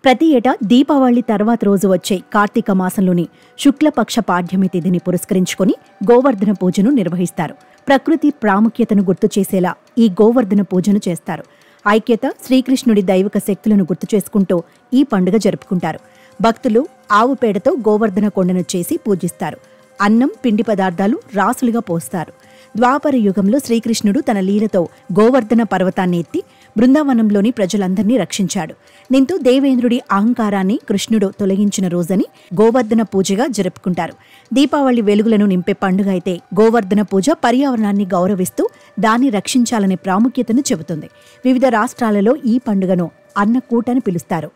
ప్రతి ఏటా దీపావళి తర్వాత రోజు వచ్చే కార్తీక మాసంలోని శుక్లపక్ష పాడ్యమి తిథిని పురస్కరించుకొని గోవర్ధన పూజను నిర్వహిస్తారు ప్రకృతి ప్రాముఖ్యతను గుర్తు చేసేలా ఈ గోవర్ధన పూజను చేస్తారు ఐక్యత శ్రీకృష్ణుడి దైవిక శక్తులను గుర్తు చేసుకుంటూ ఈ పండుగ జరుపుకుంటారు భక్తులు ఆవు పేడతో గోవర్ధన కొండను చేసి పూజిస్తారు అన్నం పిండి పదార్థాలు రాసులుగా పోస్తారు ద్వాపర యుగంలో శ్రీకృష్ణుడు తన లీలతో గోవర్ధన పర్వతాన్ని ఎత్తి బృందావనంలోని ప్రజలందరినీ రక్షించాడు దీంతో దేవేంద్రుడి అహంకారాన్ని కృష్ణుడు తొలగించిన రోజని గోవర్ధన పూజగా జరుపుకుంటారు దీపావళి వెలుగులను నింపే పండుగ అయితే గోవర్ధన పూజ పర్యావరణాన్ని గౌరవిస్తూ దాన్ని రక్షించాలనే ప్రాముఖ్యతను చెబుతుంది వివిధ రాష్ట్రాలలో ఈ పండుగను అన్నకూట అని పిలుస్తారు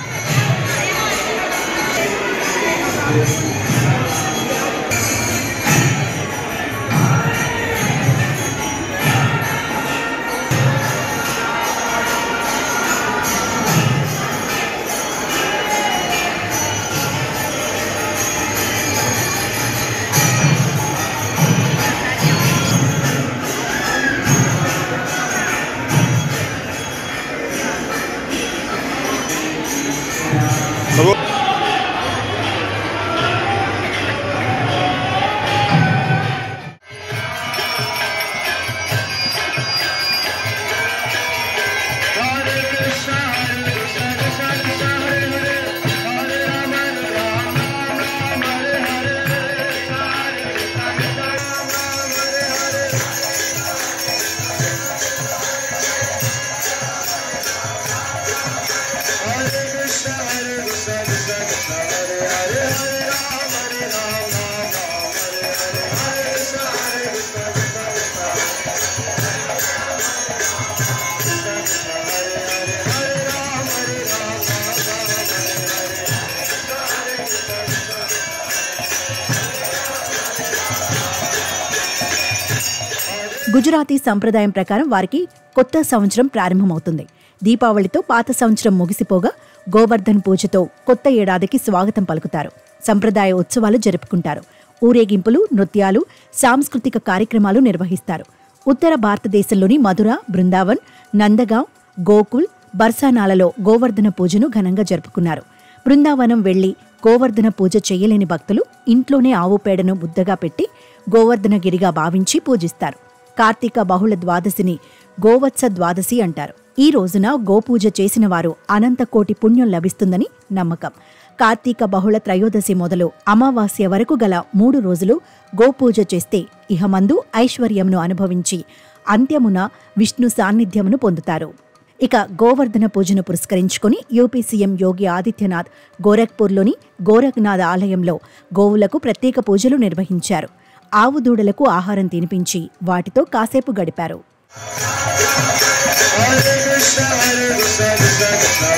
గుజరాతీ సంప్రదాయం ప్రకారం వారికి కొత్త సంవత్సరం ప్రారంభమవుతుంది దీపావళితో పాత సంవత్సరం ముగిసిపోగా గోవర్ధన్ పూజతో కొత్త ఏడాదికి స్వాగతం పలుకుతారు సంప్రదాయ ఉత్సవాలు జరుపుకుంటారు ఊరేగింపులు నృత్యాలు సాంస్కృతిక కార్యక్రమాలు నిర్వహిస్తారు ఉత్తర భారతదేశంలోని మధుర బృందావన్ నందగాం గోకుల్ బర్సానాలలో గోవర్ధన పూజను ఘనంగా జరుపుకున్నారు బృందావనం వెళ్లి గోవర్ధన పూజ చేయలేని భక్తులు ఇంట్లోనే ఆవు పేడను ముద్దగా పెట్టి గోవర్ధనగిరిగా భావించి పూజిస్తారు కార్తీక బహుళ ద్వాదశిని గోవత్స ద్వాదశి అంటారు ఈ రోజున గోపూజ చేసిన వారు అనంత కోటి పుణ్యం లభిస్తుందని నమ్మకం కార్తీక బహుళ త్రయోదశి మొదలు అమావాస్య వరకు గల మూడు రోజులు గోపూజ చేస్తే ఇహమందు ఐశ్వర్యమును అనుభవించి అంత్యమున విష్ణు సాన్నిధ్యమును పొందుతారు ఇక గోవర్ధన పూజను పురస్కరించుకుని యూపీ సీఎం యోగి ఆదిత్యనాథ్ గోరఖ్పూర్లోని గోరఖ్నాథ్ ఆలయంలో గోవులకు ప్రత్యేక పూజలు నిర్వహించారు ఆవు దూడలకు ఆహారం తినిపించి వాటితో కాసేపు గడిపారు Hare Krishna, Hare Krishna, Krishna Krishna,